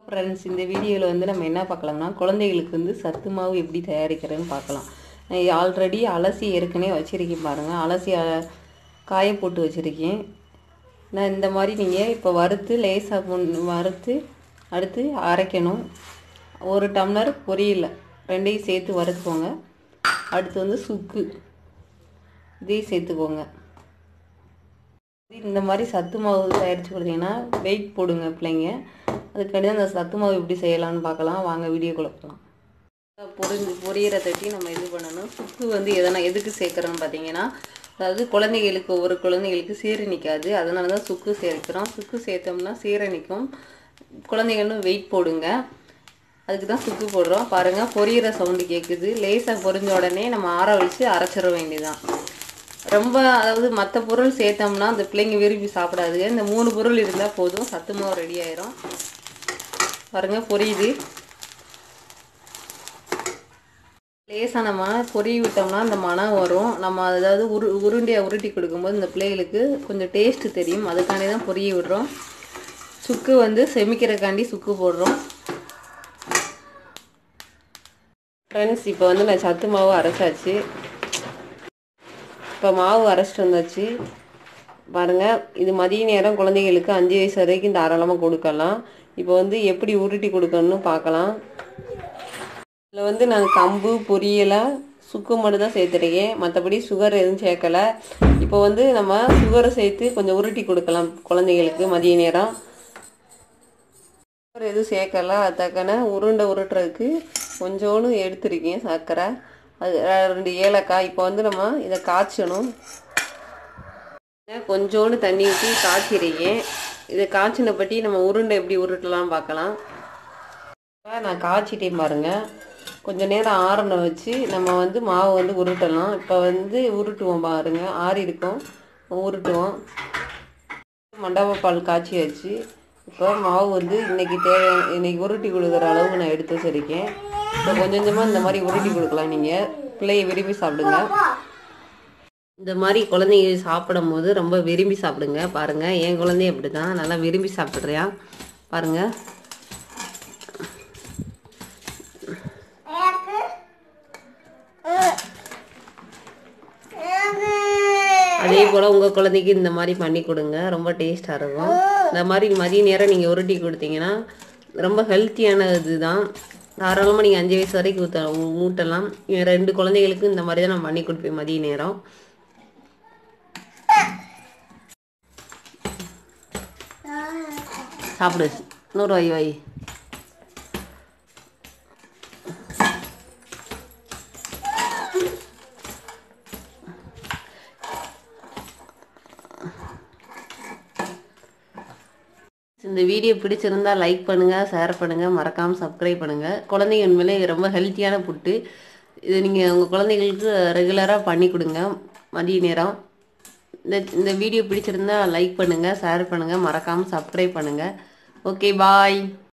friends இந்த வீடியோவில் வந்து நம்ம என்ன பார்க்கலாம்னா குழந்தைகளுக்கு வந்து சத்து மாவு எப்படி தயாரிக்கிறதுன்னு பார்க்கலாம் ஆல்ரெடி அலசி ஏற்கனவே வச்சுருக்கேன் பாருங்கள் அலசி அ- காய போட்டு வச்சுருக்கேன் நான் இந்த மாதிரி நீங்கள் இப்போ வறுத்து லேசாக முன் வறுத்து அடுத்து அரைக்கணும் ஒரு டம்ளர் பொரியல ரெண்டையும் சேர்த்து வறுத்துக்கோங்க அடுத்து வந்து சுக்கு இதையும் சேர்த்துக்கோங்க இந்த மாதிரி சத்து மாவு தயாரித்து கொடுத்தீங்கன்னா வெயிட் போடுங்க பிள்ளைங்க அதுக்காண்டி அந்த சத்து மாவு எப்படி செய்யலாம்னு பார்க்கலாம் வாங்க வீடியோக்குள்ள போகலாம் பொரிஞ்சு பொரியற தட்டி நம்ம இது பண்ணணும் சுக்கு வந்து எதனா எதுக்கு சேர்க்குறோன்னு பார்த்தீங்கன்னா அதாவது குழந்தைகளுக்கு ஒவ்வொரு குழந்தைகளுக்கு சீரணிக்காது அதனால தான் சுக்கு சேர்க்கிறோம் சுக்கு சேர்த்தோம்னா சீரணிக்கும் குழந்தைகளும் வெயிட் போடுங்க அதுக்கு தான் சுக்கு போடுறோம் பாருங்கள் பொரியிற சவுண்டு கேட்குது லேசாக பொரிஞ்ச உடனே நம்ம ஆற வச்சு அரைச்சிட வேண்டியதான் ரொம்ப அதாவது மற்ற பொருள் சேர்த்தோம்னா அந்த பிள்ளைங்க விரும்பி சாப்பிடாதுங்க இந்த மூணு பொருள் இருந்தால் போதும் சத்து மாவு ரெடி ஆயிரும் பாருங்க பொரியுது லேசாக நம்ம பொரிய விட்டோம்னா அந்த மனம் வரும் நம்ம அதாவது உரு உருண்டையாக உருட்டி கொடுக்கும்போது இந்த பிள்ளைகளுக்கு கொஞ்சம் டேஸ்ட்டு தெரியும் அதுக்காண்டி தான் பொரிய விடுறோம் சுக்கு வந்து செமிக்கிறக்காண்டி சுக்கு போடுறோம் ஃப்ரெண்ட்ஸ் இப்போ வந்து நான் சத்து மாவு அரைச்சாச்சு இப்போ மாவு அரைச்சிட்டு வந்தாச்சு பாருங்கள் இது மதிய நேரம் குழந்தைகளுக்கு அஞ்சு வயசு வரைக்கும் தாராளமாக கொடுக்கலாம் இப்போ வந்து எப்படி உருட்டி கொடுக்கணும்னு பார்க்கலாம் இதில் வந்து நான் கம்பு பொரியலை சுக்கு மட்டும் தான் சேர்த்துருக்கேன் மற்றபடி சுகர் எதுவும் சேர்க்கலை இப்போ வந்து நம்ம சுகரை சேர்த்து கொஞ்சம் உருட்டி கொடுக்கலாம் குழந்தைகளுக்கு மதிய நேரம் சுகர் எதுவும் சேர்க்கல அது தக்கன உருண்டை உருட்டுறதுக்கு கொஞ்சோண்டு எடுத்திருக்கேன் சர்க்கரை அது ரெண்டு ஏலக்காய் இப்போ வந்து நம்ம இதை காய்ச்சணும் கொஞ்சோண்டு தண்ணி ஊற்றி காய்ச்சிருக்கேன் இதை காய்ச்சின பற்றி நம்ம உருண்டை எப்படி உருட்டலாம் பார்க்கலாம் இப்போ நான் காய்ச்சிட்டேன் பாருங்கள் கொஞ்சம் நேரம் ஆறனை வச்சு நம்ம வந்து மாவு வந்து உருட்டலாம் இப்போ வந்து உருட்டுவோம் பாருங்க ஆறி இருக்கும் உருட்டுவோம் மண்டப பால் காய்ச்சி வச்சு இப்போ மாவு வந்து இன்னைக்கு தேவையான இன்னைக்கு உருட்டி கொடுக்குற அளவுக்கு நான் எடுத்து வச்சிருக்கேன் இப்போ கொஞ்சம் கொஞ்சமாக இந்த மாதிரி உருட்டி கொடுக்கலாம் நீங்கள் பிள்ளைய விரும்பி சாப்பிடுங்க இந்த மாதிரி குழந்தைங்க சாப்பிடும் போது ரொம்ப விரும்பி சாப்பிடுங்க பாருங்கள் என் குழந்தைய அப்படி தான் நல்லா விரும்பி சாப்பிட்றியா பாருங்கள் அதே போல் உங்கள் குழந்தைக்கு இந்த மாதிரி பண்ணி கொடுங்க ரொம்ப டேஸ்ட்டாக இருக்கும் இந்த மாதிரி மதிய நேரம் நீங்கள் உருட்டி கொடுத்தீங்கன்னா ரொம்ப ஹெல்த்தியான இது தான் தாராளமாக நீங்கள் அஞ்சு வயசு வரைக்கும் ஊற்ற ஊட்டலாம் என் ரெண்டு குழந்தைகளுக்கு இந்த மாதிரி தான் நான் பண்ணி கொடுப்பேன் மதிய நேரம் சாப்பிடு நூறு வை வை இந்த வீடியோ பிடிச்சிருந்தா லைக் பண்ணுங்கள் ஷேர் பண்ணுங்கள் மறக்காமல் சப்ஸ்கிரைப் பண்ணுங்கள் குழந்தைங்க உண்மையிலே ரொம்ப ஹெல்த்தியான ஃபுட்டு இது நீங்கள் உங்கள் குழந்தைங்களுக்கு ரெகுலராக பண்ணி கொடுங்க மதிய நேரம் இந்த இந்த வீடியோ பிடிச்சிருந்தா லைக் பண்ணுங்கள் ஷேர் பண்ணுங்கள் மறக்காமல் சப்ஸ்கிரைப் பண்ணுங்கள் ஓகே பாய்